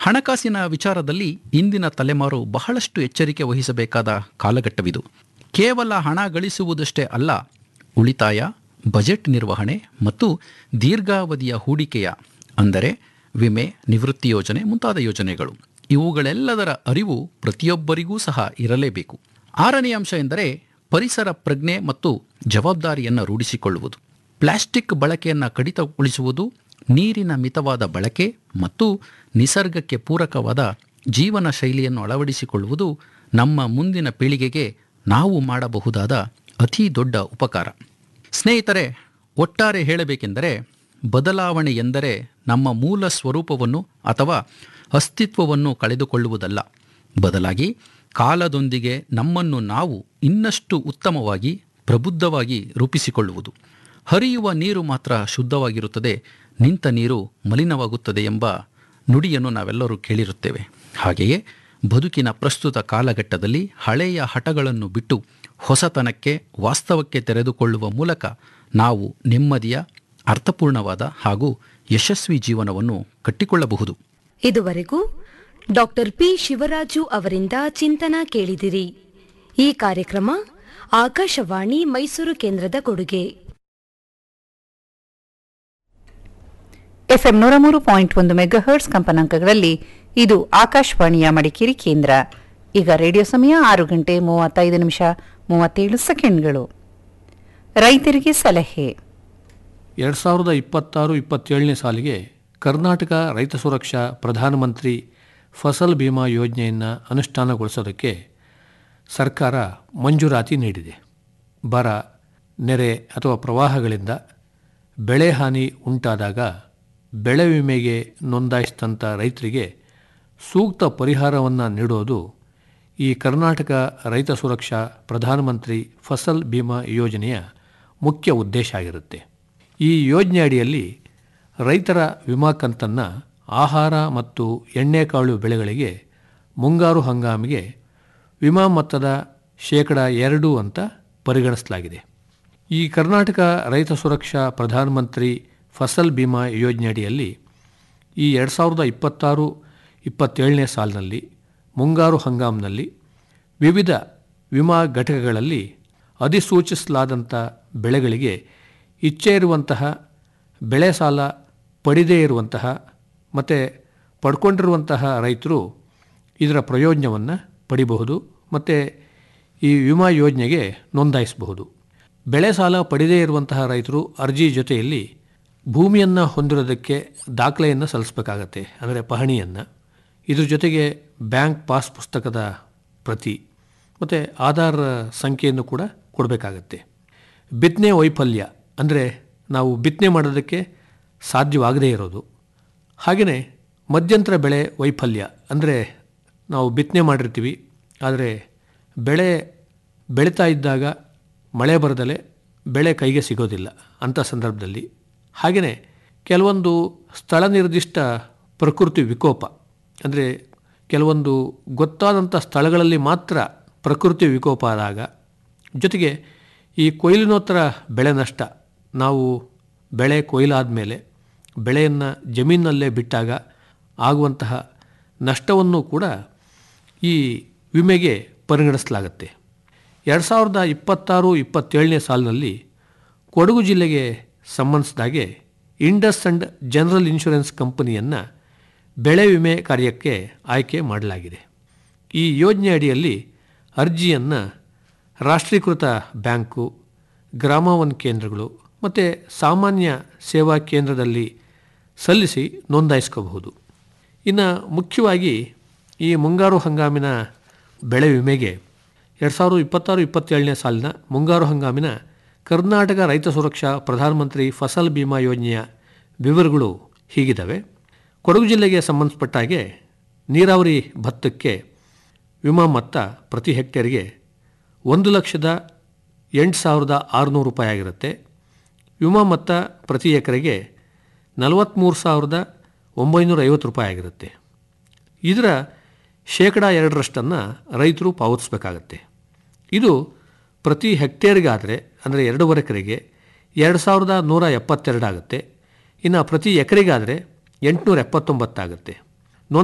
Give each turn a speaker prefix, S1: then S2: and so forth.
S1: ಹಣಕಾಸಿನ ವಿಚಾರದಲ್ಲಿ ಇಂದಿನ ತಲೆಮಾರು ಬಹಳಷ್ಟು ಎಚ್ಚರಿಕೆ ವಹಿಸಬೇಕಾದ ಕಾಲಘಟ್ಟವಿದು ಕೇವಲ ಹಣ ಗಳಿಸುವುದಷ್ಟೇ ಅಲ್ಲ ಉಳಿತಾಯ ಬಜೆಟ್ ನಿರ್ವಹಣೆ ಮತ್ತು ದೀರ್ಘಾವಧಿಯ ಹೂಡಿಕೆಯ ಅಂದರೆ ವಿಮೆ ನಿವೃತ್ತಿ ಯೋಜನೆ ಮುಂತಾದ ಯೋಜನೆಗಳು ಇವುಗಳೆಲ್ಲದರ ಅರಿವು ಪ್ರತಿಯೊಬ್ಬರಿಗೂ ಸಹ ಇರಲೇಬೇಕು ಆರನೇ ಅಂಶ ಎಂದರೆ ಪರಿಸರ ಪ್ರಜ್ಞೆ ಮತ್ತು ಜವಾಬ್ದಾರಿಯನ್ನು ರೂಢಿಸಿಕೊಳ್ಳುವುದು ಪ್ಲಾಸ್ಟಿಕ್ ಬಳಕೆಯನ್ನು ಕಡಿತಗೊಳಿಸುವುದು ನೀರಿನ ಮಿತವಾದ ಬಳಕೆ ಮತ್ತು ನಿಸರ್ಗಕ್ಕೆ ಪೂರಕವಾದ ಜೀವನ ಶೈಲಿಯನ್ನು ಅಳವಡಿಸಿಕೊಳ್ಳುವುದು ನಮ್ಮ ಮುಂದಿನ ಪೀಳಿಗೆಗೆ ನಾವು ಮಾಡಬಹುದಾದ ಅತಿ ದೊಡ್ಡ ಉಪಕಾರ ಸ್ನೇಹಿತರೆ ಒಟ್ಟಾರೆ ಹೇಳಬೇಕೆಂದರೆ ಬದಲಾವಣೆ ಎಂದರೆ ನಮ್ಮ ಮೂಲ ಸ್ವರೂಪವನ್ನು ಅಥವಾ ಅಸ್ತಿತ್ವವನ್ನು ಕಳೆದುಕೊಳ್ಳುವುದಲ್ಲ ಬದಲಾಗಿ ಕಾಲದೊಂದಿಗೆ ನಮ್ಮನ್ನು ನಾವು ಇನ್ನಷ್ಟು ಉತ್ತಮವಾಗಿ ಪ್ರಬುದ್ಧವಾಗಿ ರೂಪಿಸಿಕೊಳ್ಳುವುದು ಹರಿಯುವ ನೀರು ಮಾತ್ರ ಶುದ್ಧವಾಗಿರುತ್ತದೆ ನಿಂತ ನೀರು ಮಲಿನವಾಗುತ್ತದೆ ಎಂಬ ನುಡಿಯನ್ನು ನಾವೆಲ್ಲರೂ ಕೇಳಿರುತ್ತೇವೆ ಹಾಗೆಯೇ ಬದುಕಿನ ಪ್ರಸ್ತುತ ಕಾಲಘಟ್ಟದಲ್ಲಿ ಹಳೆಯ ಹಠಗಳನ್ನು ಬಿಟ್ಟು ಹೊಸತನಕ್ಕೆ ವಾಸ್ತವಕ್ಕೆ ತೆರೆದುಕೊಳ್ಳುವ ಮೂಲಕ ನಾವು ನೆಮ್ಮದಿಯ ಅರ್ಥಪೂರ್ಣವಾದ ಹಾಗೂ ಯಶಸ್ವಿ ಜೀವನವನ್ನು ಕಟ್ಟಿಕೊಳ್ಳಬಹುದು
S2: ಇದುವರೆಗೂ ಡಾಕ್ಟರ್ ಪಿ ಶಿವರಾಜು ಅವರಿಂದ ಚಿಂತನ ಕೇಳಿದಿರಿ ಈ ಕಾರ್ಯಕ್ರಮ ಆಕಾಶವಾಣಿ ಮೈಸೂರು ಕೇಂದ್ರದ ಕೊಡುಗೆ
S3: ಎಫ್ಎಂ ನೂರ ಮೂರು ಪಾಯಿಂಟ್ ಒಂದು ಮೆಗಾಹರ್ಟ್ಸ್ ಕಂಪನಾಂಕಗಳಲ್ಲಿ ಇದು ಆಕಾಶವಾಣಿಯ ಮಡಿಕೇರಿ ಕೇಂದ್ರ ಈಗ ರೇಡಿಯೋ ಸಮಯ ಆರು ಗಂಟೆ ಮೂವತ್ತೈದು ನಿಮಿಷ ಮೂವತ್ತೇಳು ಸೆಕೆಂಡ್ಗಳು ರೈತರಿಗೆ ಸಲಹೆ
S4: ಎರಡು ಸಾವಿರದ ಇಪ್ಪತ್ತಾರು ಇಪ್ಪತ್ತೇಳನೇ ಸಾಲಿಗೆ ಕರ್ನಾಟಕ ರೈತ ಸುರಕ್ಷಾ ಪ್ರಧಾನಮಂತ್ರಿ ಫಸಲ್ ಬಿಮಾ ಯೋಜನೆಯನ್ನು ಅನುಷ್ಠಾನಗೊಳಿಸೋದಕ್ಕೆ ಸರ್ಕಾರ ಮಂಜೂರಾತಿ ನೀಡಿದೆ ಬರ ನೆರೆ ಅಥವಾ ಪ್ರವಾಹಗಳಿಂದ ಬೆಳೆ ಹಾನಿ ಉಂಟಾದಾಗ ಬೆಳೆ ವಿಮೆಗೆ ನೋಂದಾಯಿಸಿದಂಥ ರೈತರಿಗೆ ಸೂಕ್ತ ಪರಿಹಾರವನ್ನು ನೀಡೋದು ಈ ಕರ್ನಾಟಕ ರೈತ ಸುರಕ್ಷಾ ಪ್ರಧಾನಮಂತ್ರಿ ಫಸಲ್ ಬಿಮಾ ಯೋಜನೆಯ ಮುಖ್ಯ ಉದ್ದೇಶ ಆಗಿರುತ್ತೆ ಈ ಯೋಜನೆ ಅಡಿಯಲ್ಲಿ ರೈತರ ವಿಮಾ ಕಂತನ್ನು ಆಹಾರ ಮತ್ತು ಎಣ್ಣೆಕಾಳು ಬೆಳೆಗಳಿಗೆ ಮುಂಗಾರು ಹಂಗಾಮಿಗೆ ವಿಮಾ ಮೊತ್ತದ ಶೇಕಡ ಎರಡು ಅಂತ ಪರಿಗಣಿಸಲಾಗಿದೆ ಈ ಕರ್ನಾಟಕ ರೈತ ಸುರಕ್ಷಾ ಪ್ರಧಾನಮಂತ್ರಿ ಫಸಲ್ ಬಿಮಾ ಯೋಜನೆ ಅಡಿಯಲ್ಲಿ ಈ ಎರಡು ಸಾವಿರದ ಇಪ್ಪತ್ತಾರು ಇಪ್ಪತ್ತೇಳನೇ ಸಾಲಿನಲ್ಲಿ ಮುಂಗಾರು ಹಂಗಾಮಿನಲ್ಲಿ ವಿವಿಧ ವಿಮಾ ಘಟಕಗಳಲ್ಲಿ ಅಧಿಸೂಚಿಸಲಾದಂಥ ಬೆಳೆಗಳಿಗೆ ಇಚ್ಛೆ ಇರುವಂತಹ ಬೆಳೆ ಸಾಲ ಪಡೆದೇ ಇರುವಂತಹ ಮತ್ತು ಪಡ್ಕೊಂಡಿರುವಂತಹ ರೈತರು ಇದರ ಪ್ರಯೋಜನವನ್ನು ಪಡಿಬಹುದು ಮತ್ತು ಈ ವಿಮಾ ಯೋಜನೆಗೆ ನೋಂದಾಯಿಸಬಹುದು ಬೆಳೆ ಸಾಲ ಪಡೆದೇ ಇರುವಂತಹ ರೈತರು ಅರ್ಜಿ ಜೊತೆಯಲ್ಲಿ ಭೂಮಿಯನ್ನು ಹೊಂದಿರೋದಕ್ಕೆ ದಾಖಲೆಯನ್ನು ಸಲ್ಲಿಸಬೇಕಾಗತ್ತೆ ಅಂದರೆ ಪಹಣಿಯನ್ನು ಇದ್ರ ಜೊತೆಗೆ ಬ್ಯಾಂಕ್ ಪಾಸ್ ಪುಸ್ತಕದ ಪ್ರತಿ ಮತ್ತು ಆಧಾರ್ ಸಂಖ್ಯೆಯನ್ನು ಕೂಡ ಕೊಡಬೇಕಾಗತ್ತೆ ಬಿತ್ತನೆ ವೈಫಲ್ಯ ಅಂದರೆ ನಾವು ಬಿತ್ತನೆ ಮಾಡೋದಕ್ಕೆ ಸಾಧ್ಯವಾಗದೇ ಇರೋದು ಹಾಗೆಯೇ ಮಧ್ಯಂತರ ಬೆಳೆ ವೈಫಲ್ಯ ಅಂದರೆ ನಾವು ಬಿತ್ತನೆ ಮಾಡಿರ್ತೀವಿ ಆದರೆ ಬೆಳೆ ಬೆಳೀತಾ ಇದ್ದಾಗ ಮಳೆ ಬರದಲೆ ಬೆಳೆ ಕೈಗೆ ಸಿಗೋದಿಲ್ಲ ಅಂಥ ಸಂದರ್ಭದಲ್ಲಿ ಹಾಗೆಯೇ ಕೆಲವೊಂದು ಸ್ಥಳ ನಿರ್ದಿಷ್ಟ ಪ್ರಕೃತಿ ವಿಕೋಪ ಅಂದರೆ ಕೆಲವೊಂದು ಗೊತ್ತಾದಂಥ ಸ್ಥಳಗಳಲ್ಲಿ ಮಾತ್ರ ಪ್ರಕೃತಿ ವಿಕೋಪ ಆದಾಗ ಜೊತೆಗೆ ಈ ಕೊಯ್ಲಿನೋತ್ತರ ಬೆಳೆ ನಷ್ಟ ನಾವು ಬೆಳೆ ಕೊಯ್ಲಾದ ಮೇಲೆ ಬೆಳೆಯನ್ನು ಜಮೀನಲ್ಲೇ ಬಿಟ್ಟಾಗ ಆಗುವಂತಹ ನಷ್ಟವನ್ನು ಕೂಡ ಈ ವಿಮೆಗೆ ಪರಿಗಣಿಸಲಾಗುತ್ತೆ ಎರಡು ಸಾವಿರದ ಇಪ್ಪತ್ತಾರು ಇಪ್ಪತ್ತೇಳನೇ ಸಾಲಿನಲ್ಲಿ ಕೊಡಗು ಜಿಲ್ಲೆಗೆ ಸಂಬಂಧಿಸಿದಾಗೆ ಇಂಡಸ್ ಅಂಡ್ ಜನರಲ್ ಇನ್ಶೂರೆನ್ಸ್ ಕಂಪನಿಯನ್ನು ಬೆಳೆ ವಿಮೆ ಕಾರ್ಯಕ್ಕೆ ಆಯ್ಕೆ ಮಾಡಲಾಗಿದೆ ಈ ಯೋಜನೆ ಅಡಿಯಲ್ಲಿ ಅರ್ಜಿಯನ್ನು ರಾಷ್ಟ್ರೀಕೃತ ಬ್ಯಾಂಕು ಗ್ರಾಮವನ್ ಕೇಂದ್ರಗಳು ಮತ್ತು ಸಾಮಾನ್ಯ ಸೇವಾ ಕೇಂದ್ರದಲ್ಲಿ ಸಲ್ಲಿಸಿ ನೋಂದಾಯಿಸ್ಕೋಬಹುದು ಇನ್ನು ಮುಖ್ಯವಾಗಿ ಈ ಮುಂಗಾರು ಹಂಗಾಮಿನ ಬೆಳೆ ವಿಮೆಗೆ ಎರಡು ಸಾವಿರದ ಇಪ್ಪತ್ತಾರು ಇಪ್ಪತ್ತೇಳನೇ ಸಾಲಿನ ಮುಂಗಾರು ಹಂಗಾಮಿನ ಕರ್ನಾಟಕ ರೈತ ಸುರಕ್ಷಾ ಪ್ರಧಾನಮಂತ್ರಿ ಫಸಲ್ ಬಿಮಾ ಯೋಜನೆಯ ವಿವರಗಳು ಹೀಗಿದ್ದಾವೆ ಕೊಡಗು ಜಿಲ್ಲೆಗೆ ಸಂಬಂಧಪಟ್ಟ ಹಾಗೆ ನೀರಾವರಿ ಭತ್ತಕ್ಕೆ ವಿಮಾ ಮೊತ್ತ ಪ್ರತಿ ಹೆಕ್ಟೇರ್ಗೆ ಒಂದು ಲಕ್ಷದ ಎಂಟು ಸಾವಿರದ ಆರುನೂರು ರೂಪಾಯಿ ಆಗಿರುತ್ತೆ ವಿಮಾ ಮೊತ್ತ ಪ್ರತಿ ಎಕರೆಗೆ ನಲವತ್ತ್ಮೂರು ಸಾವಿರದ ಒಂಬೈನೂರ ಐವತ್ತು ರೂಪಾಯಿ ಆಗಿರುತ್ತೆ ಇದರ ಶೇಕಡ ಎರಡರಷ್ಟನ್ನು ರೈತರು ಪಾವತಿಸಬೇಕಾಗತ್ತೆ ಇದು ಪ್ರತಿ ಹೆಕ್ಟೇರ್ಗಾದರೆ ಅಂದರೆ ಎರಡೂವರೆ ಎಕರೆಗೆ ಎರಡು ಸಾವಿರದ ನೂರ ಎಪ್ಪತ್ತೆರಡು ಆಗುತ್ತೆ ಇನ್ನು ಪ್ರತಿ ಎಕರೆಗಾದರೆ ಎಂಟುನೂರ ಎಪ್ಪತ್ತೊಂಬತ್ತಾಗುತ್ತೆ